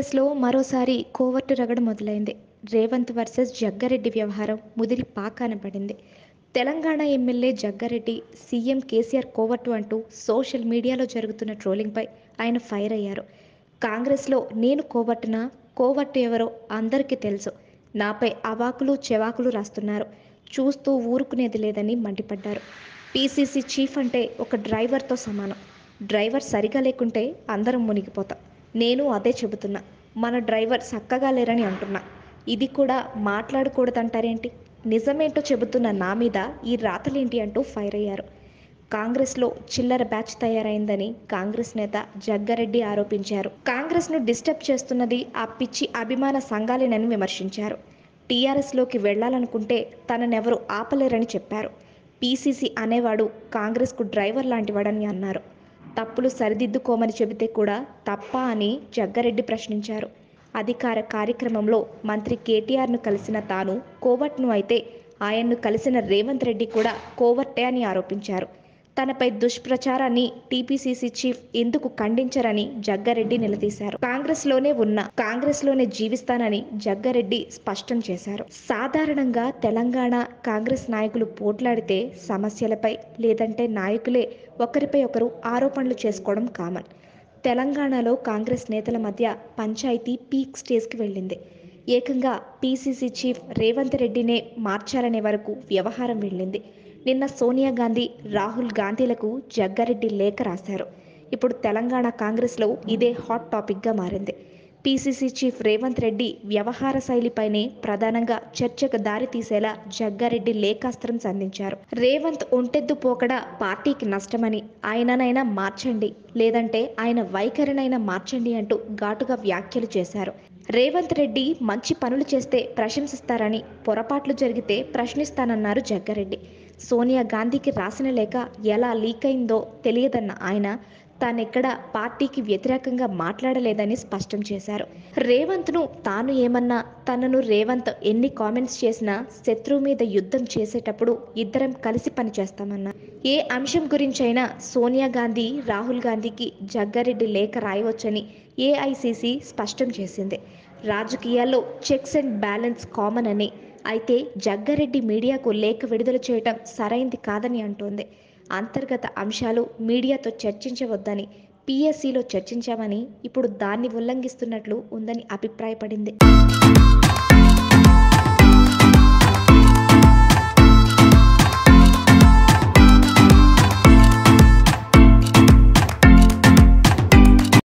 కాంగ్రెస్లో మరోసారి కోవర్టు రగడ మొదలైంది రేవంత్ వర్సెస్ జగ్గారెడ్డి వ్యవహారం ముదిరి పాకాన పడింది Telangana MLA Jaggareddy CM KCR covert అంటూ సోషల్ మీడియాలో జరుగుతున్న ట్రోలింగ్పై ఆయన ఫైర్ అయ్యారు కాంగ్రెస్లో నేను కోవర్టునా కోవర్టు ఎవరో అందరికీ తెలుసు నాపై అవాకులు చెవాకులు రాస్తున్నారు చూస్తూ ఊరుకునేది లేదని మండిపడ్డారు పీసీసీ చీఫ్ అంటే ఒక డ్రైవర్తో సమానం డ్రైవర్ సరిగా లేకుంటే అందరం మునిగిపోతాం నేను అదే చెబుతున్నా మన డ్రైవర్ చక్కగా లేరని అంటున్నా ఇది కూడా మాట్లాడకూడదంటారేంటి నిజమేంటో చెబుతున్న నా మీద ఈ రాతలేంటి అంటూ ఫైర్ అయ్యారు కాంగ్రెస్లో చిల్లర బ్యాచ్ తయారైందని కాంగ్రెస్ నేత జగ్గారెడ్డి ఆరోపించారు కాంగ్రెస్ను డిస్టర్బ్ చేస్తున్నది ఆ పిచ్చి అభిమాన సంఘాలేనని విమర్శించారు టీఆర్ఎస్లోకి వెళ్లాలనుకుంటే తననెవరు ఆపలేరని చెప్పారు పీసీసీ అనేవాడు కాంగ్రెస్కు డ్రైవర్ లాంటివాడని అన్నారు తప్పులు సరిదిద్దుకోమని చెబితే కూడా తప్ప అని జగ్గారెడ్డి ప్రశ్నించారు అధికార కార్యక్రమంలో మంత్రి కేటీఆర్ను కలిసిన తాను కోవట్ను అయితే ఆయన్ను కలిసిన రేవంత్ రెడ్డి కూడా కోవర్టే అని ఆరోపించారు తనపై దుష్ప్రచారాన్ని టీపీసీసీ చీఫ్ ఎందుకు ఖండించరని జగ్గారెడ్డి నిలదీశారు కాంగ్రెస్లోనే ఉన్న కాంగ్రెస్లోనే జీవిస్తానని జగ్గారెడ్డి స్పష్టం చేశారు సాధారణంగా తెలంగాణ కాంగ్రెస్ నాయకులు పోట్లాడితే సమస్యలపై లేదంటే నాయకులే ఒకరిపై ఒకరు ఆరోపణలు చేసుకోవడం కామన్ తెలంగాణలో కాంగ్రెస్ నేతల మధ్య పంచాయతీ పీక్ స్టేజ్కి వెళ్ళింది ఏకంగా పీసీసీ చీఫ్ రేవంత్ రెడ్డినే మార్చాలనే వరకు వ్యవహారం వెళ్ళింది నిన్న సోనియా గాంధీ రాహుల్ గాంధీలకు జగ్గారెడ్డి లేఖ రాశారు ఇప్పుడు తెలంగాణ కాంగ్రెస్లో ఇదే హాట్ టాపిక్గా మారింది పీసీసీ చీఫ్ రేవంత్ రెడ్డి వ్యవహార శైలిపైనే ప్రధానంగా చర్చకు దారి తీసేలా జగ్గారెడ్డి లేఖాస్త్రం సంధించారు రేవంత్ ఒంటెద్దు పోకడ పార్టీకి నష్టమని ఆయననైనా మార్చండి లేదంటే ఆయన వైఖరినైనా మార్చండి అంటూ ఘాటుగా వ్యాఖ్యలు చేశారు రేవంత్ రెడ్డి మంచి పనులు చేస్తే ప్రశంసిస్తారని పొరపాట్లు జరిగితే ప్రశ్నిస్తానన్నారు జగ్గారెడ్డి సోనియా గాంధీకి రాసిన లేఖ ఎలా లీక్ అయిందో తెలియదన్న ఆయన తానెక్కడ పార్టీకి వ్యతిరేకంగా మాట్లాడలేదని స్పష్టం చేశారు రేవంత్ను తాను ఏమన్నా తనను రేవంత్ ఎన్ని కామెంట్స్ చేసినా శత్రువు మీద యుద్ధం చేసేటప్పుడు ఇద్దరం కలిసి పనిచేస్తామన్నారు ఏ అంశం గురించైనా సోనియా గాంధీ రాహుల్ గాంధీకి జగ్గారెడ్డి లేఖ రాయవచ్చని ఏఐసిసి స్పష్టం చేసింది రాజకీయాల్లో చెక్స్ అండ్ బ్యాలెన్స్ కామన్ అని అయితే జగ్గారెడ్డి మీడియాకు లేఖ విడుదల చేయటం సరైంది కాదని అంటోంది అంతర్గత అంశాలు మీడియాతో చర్చించవద్దని పిఎస్సిలో చర్చించామని ఇప్పుడు దాన్ని ఉల్లంఘిస్తున్నట్లు ఉందని అభిప్రాయపడింది